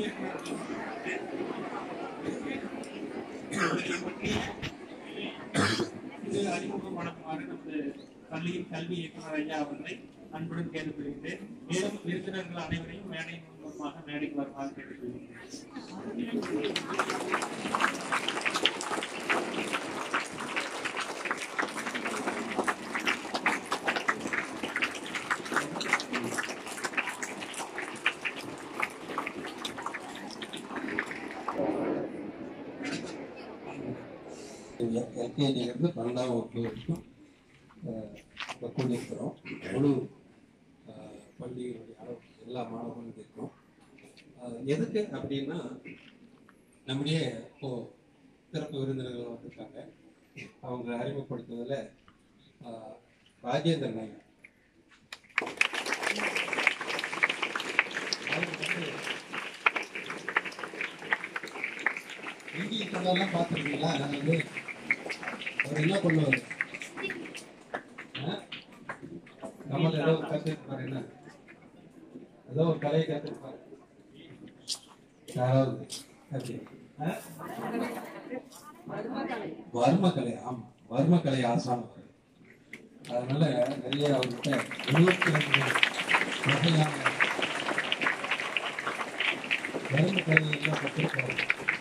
இது அறிமுகம் வழங்குமாறு நமது பள்ளியின் கல்வி இயக்குனர் ஐயா அவர்களை அன்புடன் கேட்டுக்கொள்கின்றேன் மேலும் விருந்தினர்கள் அனைவரையும் மேடையின் மூலமாக மேடைக்கு வருமாறு கேட்டுக்கொள்கிறேன் எல்கேஜிலேருந்து பன்னெண்டாம் வகுப்பு வரைக்கும் அஹ், இப்போ கூடியிருக்கிறோம் முழு அஹ், பள்ளிகளுடைய அளவு எல்லா மாணவர்களும் இருக்கோம் அஹ், எதுக்கு அப்படின்னா நம்முடைய இப்போ சிறப்பு விருந்தினர்கள் வந்திருக்காங்க அவங்க அறிமுகப்படுத்துவதில் அஹ், ராஜேந்திரன் ஐயா அவங்க வந்து இந்திய படம்லாம் பார்த்துருக்கீங்களா நான் வந்து அவர் என்ன பண்ணுவார் கமல் ஏதோ ஒரு கற்றுருப்பாரு என்ன ஏதோ ஒரு கலையை கற்றுருப்பாரு யாராவது அப்படி ஆ? வர்மக்கலை ஆமா வர்மக்கலை ஆசான் அவர் அதனால நிறைய அவர்கிட்ட எழுபத்தி ரெண்டு வகையான வர்மக்கலை எல்லாம் கற்றுருப்பாரு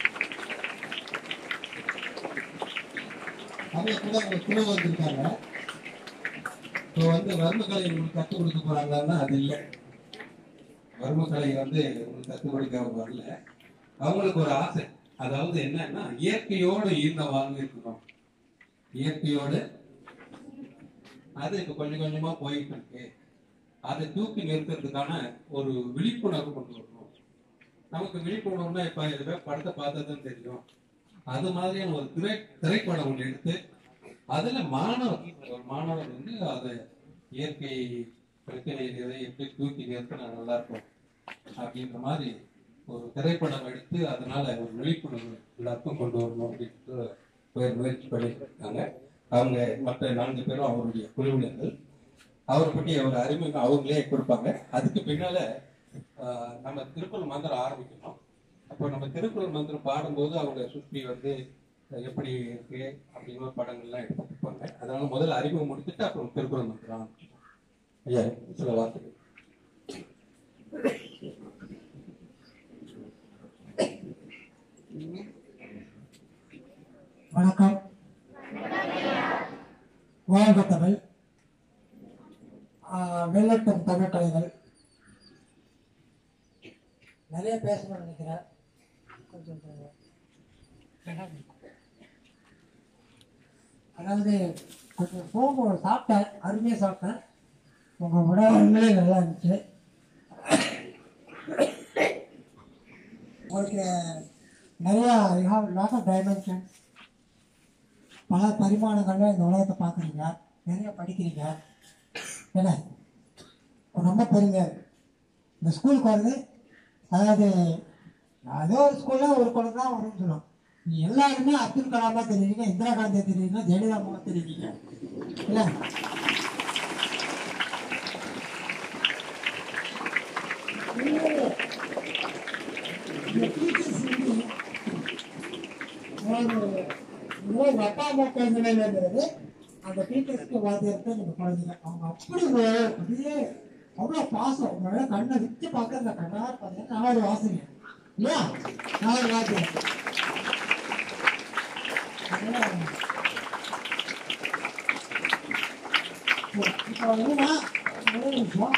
அவங்க கூட அவங்க குழு வந்திருக்காங்க இப்போ வந்து வர்மக்கலை உங்களுக்கு கற்றுக் கொடுக்க போறாங்கன்னா அது இல்லை வர்மக்கலை வந்து உங்களுக்கு கற்றுக் கொடுக்க அவங்க வரல அவங்களுக்கு ஒரு ஆசை அதாவது என்னன்னா இயற்கையோடு ஈர்ந்த வாழ்வு இருக்கணும் இயற்கையோடு அது இப்ப கொஞ்சம் கொஞ்சமா போயிட்டு இருக்கு அதை தூக்கி நிறுத்துறதுக்கான ஒரு விழிப்புணர்வு கொண்டு வரணும் நமக்கு விழிப்புணர்வுனா இப்ப ஏதோ படத்தை பார்த்ததுன்னு தெரியும் அது மாதிரியான ஒரு திரை திரைப்படம் ஒன்று எடுத்து அதுல மாணவர் ஒரு மாணவர் வந்து அதை இயற்கை பிரச்சனைகளை எப்படி தூக்கி நிறுத்தினா நல்லா இருக்கும் அப்படின்ற மாதிரி ஒரு திரைப்படம் எடுத்து அதனால ஒரு விழிப்புணர்வு எல்லாருக்கும் கொண்டு வரணும் அப்படின்ட்டு ஒரு முயற்சி பண்ணிட்டு இருக்காங்க அவங்க மற்ற நான்கு பேரும் அவருடைய குழுவினர்கள் அவரை பற்றி அவர் அறிமுகம் அவங்களே கொடுப்பாங்க அதுக்கு பின்னால ஆஹ், நம்ம திருக்குறள் மந்திரம் ஆரம்பிக்கணும் அப்போ நம்ம திருக்குறள் மந்திரம் பாடும்போது அவங்க சுற்றி வந்து எப்படி இருக்கு அப்படிங்கிற படங்கள்லாம் எடுத்துருப்பாங்க அதனால முதல்ல அறிமுகம் முடிச்சுட்டு அப்புறம் திருக்குறள் மந்திரம் ஆரம்பிக்கணும் ஐயா சில வார்த்தைகள் வணக்கம் வாழ்க தமிழ் ஆஹ் வெள்ளட்டும் தமிழ் கலைகள் நிறைய பேசணும்னு நினைக்கிறேன் கொஞ்சம் இந்த- அதாவது கொஞ்சம் சோம்பு சாப்பிட்டேன் அருமையாக சாப்பிட்டேன் உங்கள் உணவுகளே நல்லா இருந்துச்சு உங்களுக்கு நிறையா you have lot of dimensions பல பரிமாணங்கள்ல இந்த உலகத்தை பார்க்குறீங்க நிறைய படிக்கிறீங்க என்ன ரொம்ப பெருமையாக இருக்கு இந்த ஸ்கூலுக்கு வருது அதாவது அதே ஒரு ஸ்கூலில் ஒரு குழந்தை தான் வரும்னு சொல்லுவோம் நீ எல்லாருமே அப்துல் கலாமா தெரியுறீங்க இந்திரா காந்தியை தெரியுறீங்க ஜெயலலிதா அம்மாவை தெரியுறீங்க இல்லை இந்த teachers வந்து ஒரு ஒரு அப்பா அம்மா குழந்தைங்கிறது அந்த டீச்சர்ஸ்க்கு வாத்தியத்தை நம்ம குழந்தைங்க அவங்க அப்படி ஒரு அப்படியே அவ்வளோ பாசம் உங்களோட கண்ணை விட்டு பார்க்கறத கண்ணார் பார்த்தீங்கன்னா நான் ஒரு வாசனை இல்லையா நான் ஒரு வாத்தியம் அதனால, இப்போ என்னன்னா ஒரே நிமிஷம்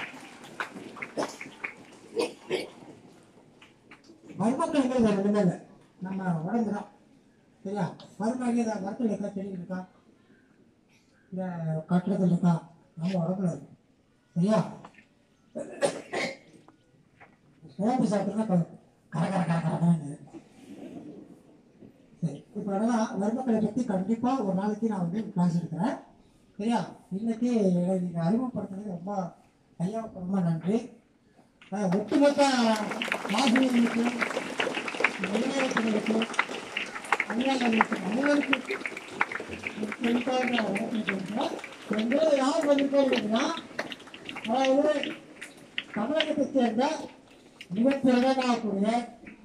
மருமக்கள்ங்கிறது வேற ஒண்ணுமே இல்லை நம்ம உடம்பு தான் சரியா மருமகள் ஏதாவது மரத்தில் இருக்கா செடி இருக்கா இல்லை கட்டுறதுல இருக்கா நம்ம உடம்புல இருக்கு சரியா சோப்பு சாப்பிட்டுனா கர கர கர கரன்னு சரி இப்போ அதெல்லாம் மருமக்களை பற்றி கண்டிப்பாக ஒரு நாளைக்கு நான் வந்து கிளாஸ் எடுக்கிறேன் சரியா இன்னைக்கு எனக்கு நீங்கள் அறிமுகப்படுத்துனது ரொம்ப ஐயா ரொம்ப நன்றி அஹ் ஒட்டுமொத்த ஆசிரியர்களுக்கு நிலையத்தினருக்கு அணியாளர்களுக்கு அனைவருக்கும் குறிப்பாக நான் வணக்கம் சொல்கிறேன் எங்களை யார் வந்திருக்கோம்னா அதாவது தமிழகத்தைச் சேர்ந்த மிக திறனாகக்கூடிய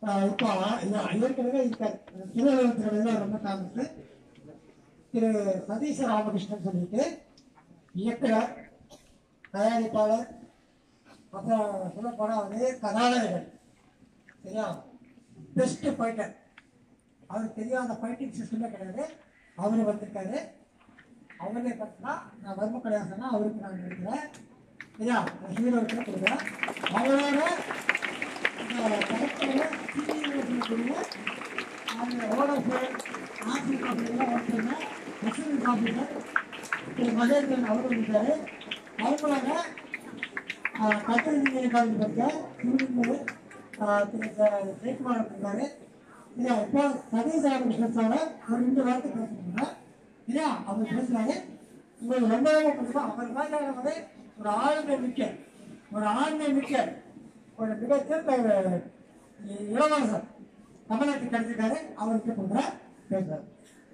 ஆஹ் இப்போ இது ஏற்கனவே இருக்காரு திருவள்ளுவர் ரொம்ப ஃபேமஸ் திரு சதீஷ ராமகிருஷ்ணன் சொல்லிட்டு இயக்குனர் தயாரிப்பாளர் அப்புறம் சொல்ல போனா வந்து கதாநாயகன் சரியா பெஸ்ட் ஃபைட்டர் அவருக்கு தெரியாத ஃபைட்டிங் சிஸ்டமே கிடையாது அவர் வந்திருக்காரு அவரே பார்த்தா நான் வர்ம கிடையாதுன்னா அவருக்கு நான் எடுக்கிறேன் சரியா ஹீரோவுக்கு கொடுக்குறேன் அவரோட இந்த படத்தோட சீனியர் அந்த ஓடோஃபர் ஆசிரியர் அப்படிலாம் ஒருத்தங்க எக்ஸலன்ஸ் ஆஃபீஸர் திரு மகேந்திரன் அவர் இருக்காரு அவங்களாக கத்திரி இன்ஜினியரிங் காலேஜ் படித்த திருநெல்வேலி திரு ஜெ- ஜெயக்குமார் இருக்காரு இல்லையா இப்போ சதீஷ் ராமகிருஷ்ணன் சார் ஒரு ரெண்டு வார்த்தை பேசுறாங்க இல்லையா அவர் பேசுறாரு உங்களுக்கு ரெண்டாவது கொஞ்சம் அவர் மாதிரி வந்து ஒரு ஆளுமை மிக்க ஒரு ஆண்மை மிக்க ஒரு மிகச்சிறந்த ஒரு இளவரசர் தமிழகத்துக்கு கிடைச்சிருக்காரு அவருக்கு கொடுக்குறேன் பேசுறாரு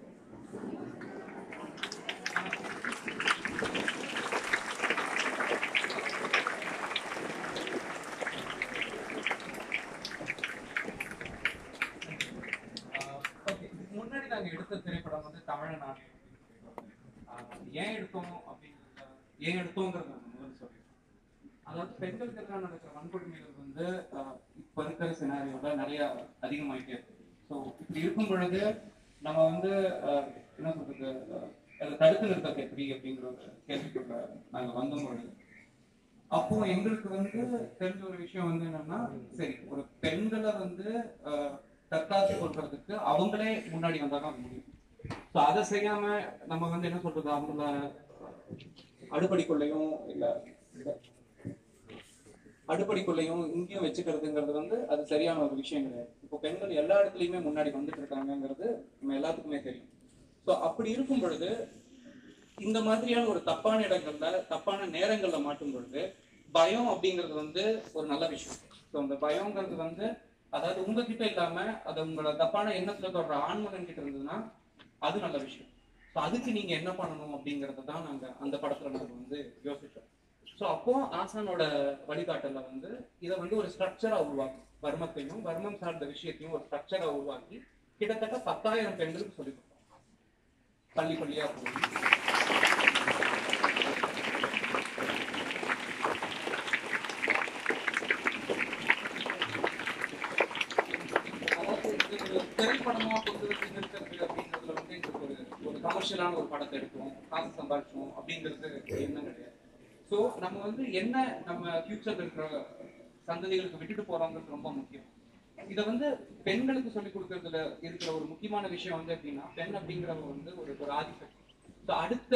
ஓகே இதுக்கு முன்னாடி நாங்க எடுத்த திரைப்படம் வந்து தமிழ நாணயம் ஆஹ் ஏன் எடுத்தோம் அப்படிங்கிறத ஏன் எடுத்தோங்கிறத நான் முதல்ல சொல்லிடுறேன் அதாவது பெண்களுக்கு எதிராக நடக்கிற வன்கொடுமைகள் வந்து ஆஹ் இப்ப இருக்கிற சினாரியோட நிறைய அதிகமாயிட்டே இருக்கு ஸோ இப்படி இருக்கும் பொழுது நம்ம வந்து ஆஹ் என்ன சொல்றது ஆஹ் அதை தடுத்து நிறுத்தது எப்படி அப்படிங்கிற ஒரு கேள்விக்குள்ள நாங்க வந்தோம் பொழுது அப்போ எங்களுக்கு வந்து தெரிஞ்ச ஒரு விஷயம் வந்து என்னன்னா சரி ஒரு பெண்களை வந்து ஆஹ், தற்காத்து கொள்றதுக்கு அவங்களே முன்னாடி வந்தாதான் அது முடியும் ஸோ அதை செய்யாம நம்ம வந்து என்ன சொல்றது அவங்கள அடுப்படிக்குள்ளேயும் இல்ல இல்ல, அடுப்படிக்குள்ளேயும் இங்கேயும் வச்சுக்கிறதுங்கிறது வந்து அது சரியான ஒரு விஷயம் கிடையாது இப்போ பெண்கள் எல்லா இடத்துலயுமே முன்னாடி வந்துட்டு இருக்காங்கங்கிறது நம்ம எல்லாத்துக்குமே தெரியும் ஸோ அப்படி இருக்கும் பொழுது இந்த மாதிரியான ஒரு தப்பான இடங்கள்ல தப்பான நேரங்கள்ல மாட்டும் பொழுது பயம் அப்படிங்கிறது வந்து ஒரு நல்ல விஷயம் ஸோ அந்த பயம்ங்கிறது வந்து அதாவது உங்ககிட்ட இல்லாம அது உங்களோட தப்பான எண்ணத்துல தொடர ஆண்மகன் கிட்ட இருந்ததுன்னா அது நல்ல விஷயம் ஸோ அதுக்கு நீங்க என்ன பண்ணணும் அப்படிங்கறத தான் நாங்க அந்த படத்துல நாங்க வந்து யோசிச்சோம் ஸோ அப்போ ஆசானோட வழிகாட்டல வந்து இதை வந்து ஒரு ஸ்ட்ரக்சரா உருவாக்கி வர்மத்தையும் வர்மம் சார்ந்த விஷயத்தையும் ஒரு ஸ்ட்ரக்சரா உருவாக்கி கிட்டத்தட்ட பத்தாயிரம் பெண்களுக்கு சொல்லிக் கொடுத்தோம் பள்ளி பள்ளியா போய் அதாவது இது ஒரு திரைப்படமா கொண்டு வந்து நிறுத்துறது அப்படிங்கிறதுல வந்து எங்களுக்கு ஒரு ஒரு கமர்ஷியலான ஒரு படத்தை எடுத்தோம் காசு சம்பாதிச்சோம் அப்படிங்கிறது எண்ணம் கிடையாது ஸோ நம்ம வந்து என்ன நம்ம ஃபியூச்சர்ல இருக்கிற சந்ததிகளுக்கு விட்டுட்டு போறோங்கிறது ரொம்ப முக்கியம் இதை வந்து பெண்களுக்கு சொல்லிக் கொடுக்கறதுல இருக்கிற ஒரு முக்கியமான விஷயம் வந்து எப்படின்னா பெண் அப்படிங்கிறவங்க வந்து ஒரு ஒரு ஆதிக்கம் ஸோ அடுத்த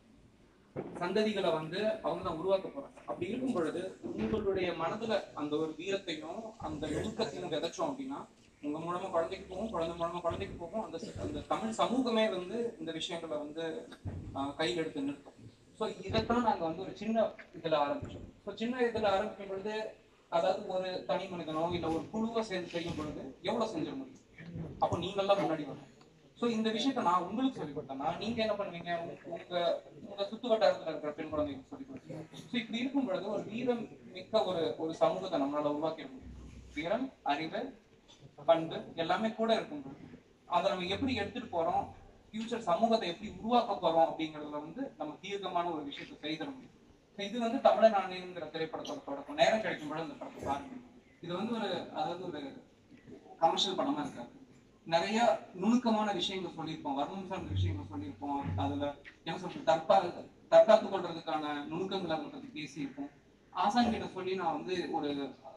சந்ததிகளை வந்து அவங்க தான் உருவாக்க போறாங்க அப்படி இருக்கும் பொழுது உங்களுடைய மனதுல அந்த ஒரு வீரத்தையும் அந்த நுணுக்கத்தையும் விதைச்சோம் அப்படின்னா உங்க மூலமா குழந்தைக்கு போகும் குழந்தை மூலமா குழந்தைக்கு போகும் அந்த ச- அந்த தமிழ் சமூகமே வந்து இந்த விஷயங்களை வந்து ஆஹ், கையில் எடுத்து நிறுத்தும் ஸோ இதைத்தான் நாங்க வந்து ஒரு சின்ன இதுல ஆரம்பிச்சோம் ஸோ சின்ன இதுல ஆரம்பிக்கும் பொழுது அதாவது ஒரு தனி மனிதனோ இல்ல ஒரு குழுவை சேர்ந்து செய்யும் பொழுது எவ்வளவு செஞ்சிட முடியும் அப்போ நீங்கெல்லாம் முன்னாடி வரணும் ஸோ இந்த விஷயத்த நான் உங்களுக்கு சொல்லிக் கொடுத்தேன்னா நீங்க என்ன பண்ணுவீங்க உங்க உங்க உங்க சுத்து வட்டாரத்துல இருக்கிற பெண் குழந்தைகளுக்கு சொல்லிக் கொடுத்தீங்க ஸோ இப்படி இருக்கும் பொழுது ஒரு வீரம் மிக்க ஒரு ஒரு சமூகத்தை நம்மளால உருவாக்கிட முடியும் வீரம் அறிவு பண்பு எல்லாமே கூட இருக்கும் பொழுது அதை நம்ம எப்படி எடுத்துட்டு போறோம் ஃபியூச்சர் சமூகத்தை எப்படி உருவாக்க போறோம் அப்படிங்கறதுல வந்து நம்ம தீர்க்கமான ஒரு விஷயத்தை செய்திட முடியும் So இது வந்து தமிழ நாணயங்கிற திரைப்படத்தோட தொடக்கம் நேரம் கிடைக்கும் பொழுது அந்த படத்தை பாருங்க இது வந்து ஒரு அதாவது ஒரு கமர்ஷியல் படமா இருக்காது நிறைய நுணுக்கமான விஷயங்கள் சொல்லியிருப்போம் வர்ணம் சார்ந்த விஷயங்கள் சொல்லியிருப்போம் அதுல என்ன சொல்றது தற்பா தற்காத்து கொள்றதுக்கான நுணுக்கங்களை அதை பத்தி பேசியிருப்போம் ஆசான் கிட்ட சொல்லி நான் வந்து ஒரு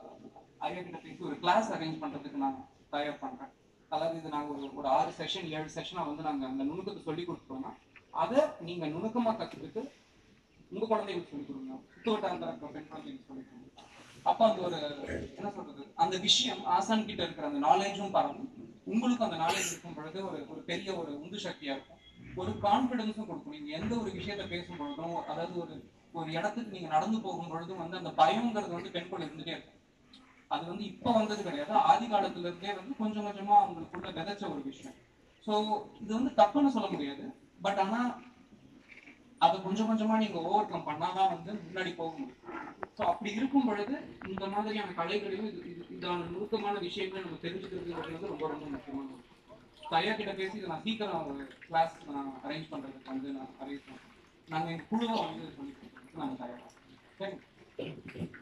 ஐயா கிட்ட பேசி ஒரு கிளாஸ் அரேஞ்ச் பண்றதுக்கு நான் தயார் பண்றேன் அதாவது இது நாங்க ஒரு ஒரு ஆறு செஷன் ஏழு செஷனா வந்து நாங்க அந்த நுணுக்கத்தை சொல்லி கொடுத்தோம்னா அதை நீங்க நுணுக்கமா கத்துக்கிட்டு உங்க குழந்தைகளுக்கு சொல்லி கொடுங்க சுத்து வட்டாரத்துல இருக்கிற பெண் குழந்தைகளுக்கு சொல்லி கொடுங்க அப்ப அந்த ஒரு என்ன சொல்றது அந்த விஷயம் ஆசான் கிட்ட இருக்கிற அந்த நாலேஜும் பரவும் உங்களுக்கும் அந்த நாலேஜ் இருக்கும் பொழுது ஒரு ஒரு பெரிய ஒரு உந்து சக்தியா இருக்கும் ஒரு கான்பிடன்ஸும் கொடுக்கும் நீங்க எந்த ஒரு விஷயத்த பேசும் பொழுதும் அதாவது ஒரு ஒரு இடத்துக்கு நீங்க நடந்து போகும் பொழுதும் வந்து அந்த பயம்ங்கிறது வந்து பெண்கள் இருந்துட்டே இருக்கும் அது வந்து இப்ப வந்தது கிடையாது ஆதி காலத்துல இருந்தே வந்து கொஞ்சம் கொஞ்சமா அவங்களுக்குள்ள விதைச்ச ஒரு விஷயம் சோ இது வந்து தப்புன்னு சொல்ல முடியாது பட் ஆனா அதை கொஞ்சம் கொஞ்சமா நீங்க ஓவர் கம் பண்ணாதான் வந்து முன்னாடி போக முடியும் ஸோ அப்படி இருக்கும் பொழுது இந்த மாதிரியான கலைகளையும் இது இது இதான நுணுக்கமான விஷயங்களை நம்ம தெரிஞ்சுக்கிறதுங்கிறது வந்து ரொம்ப ரொம்ப முக்கியமான விஷயம் ஐயா கிட்ட பேசி இதை நான் சீக்கிரம் ஒரு கிளாஸ் நான் அரேஞ்ச் பண்றதுக்கு வந்து நான் அரேஞ்ச் பண்ணுறேன் நாங்கள் எங்கள் குழுவை வந்து சொல்லி கொடுக்குறதுக்கு நாங்கள் தயாராக சரி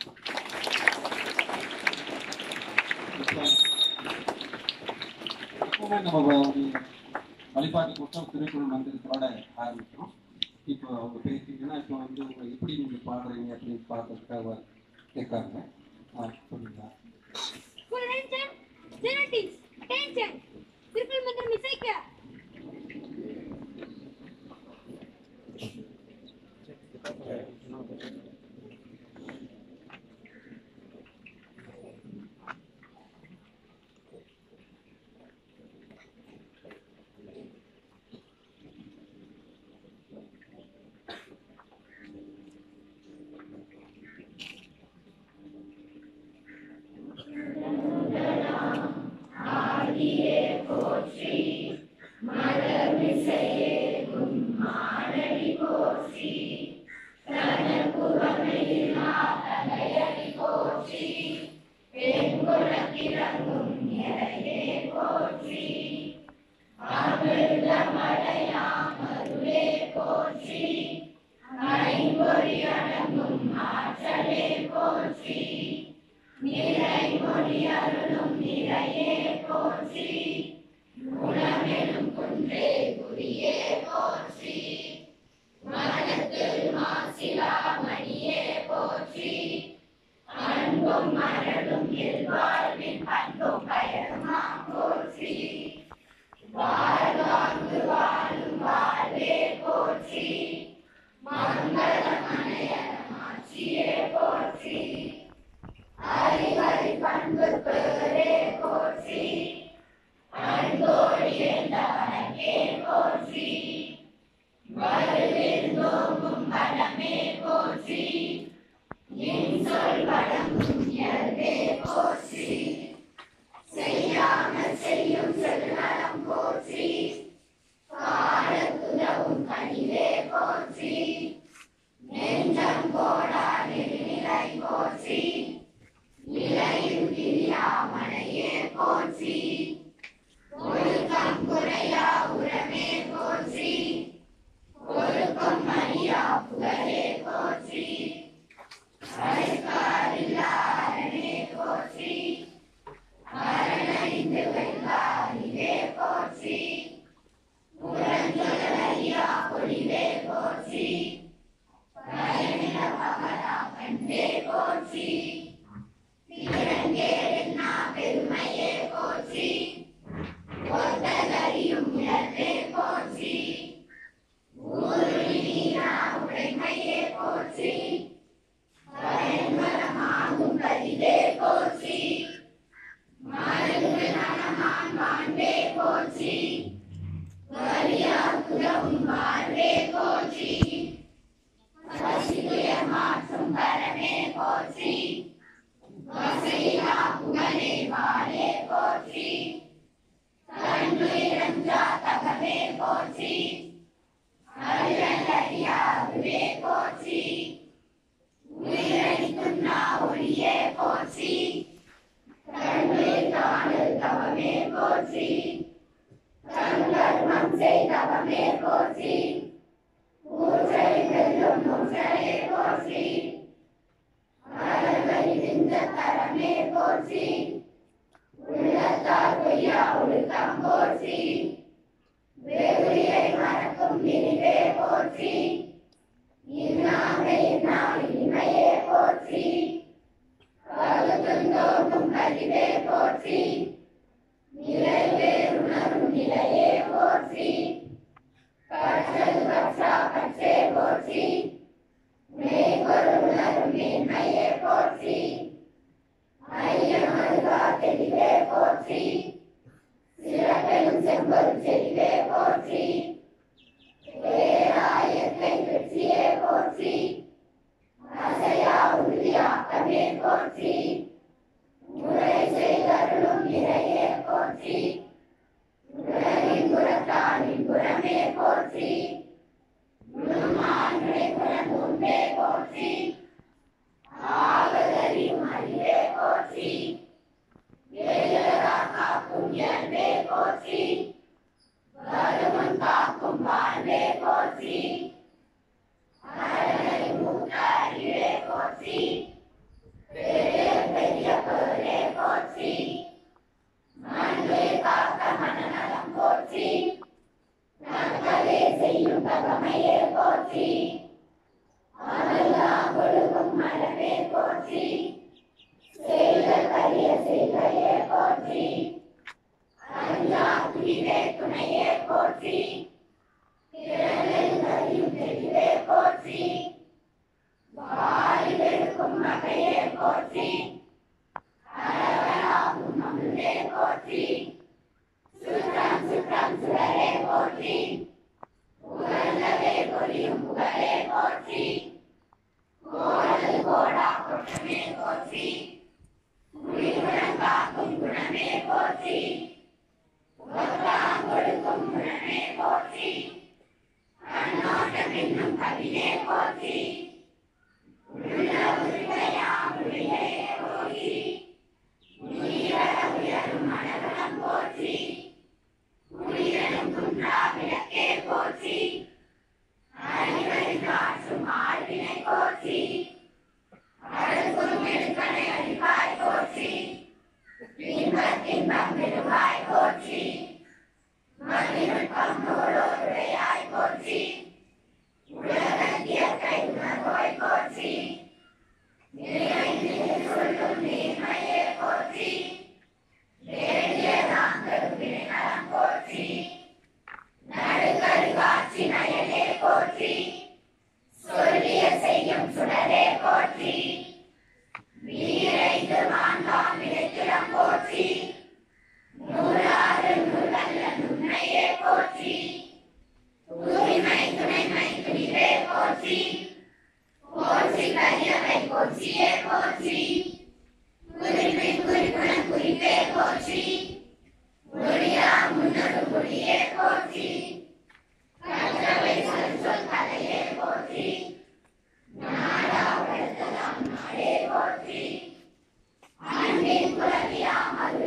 எப்பவுமே நம்ம ஒரு வழிபாட்டு கூட்டம் திருக்குறள் மந்திரத்தோட ஆரம்பிக்கிறோம் இப்போ அவங்க பேசிட்டீங்கன்னா இப்போ வந்து உங்களை எப்படி நீங்க பாடுறீங்க அப்படின்னு பார்க்கறதுக்காக கேட்காங்க ஆ, சொல்லுங்க Full attention, genetics, attention. Thirukkural மந்திரம் இசைக்க போற்றி அன்பின் குலவியாமல்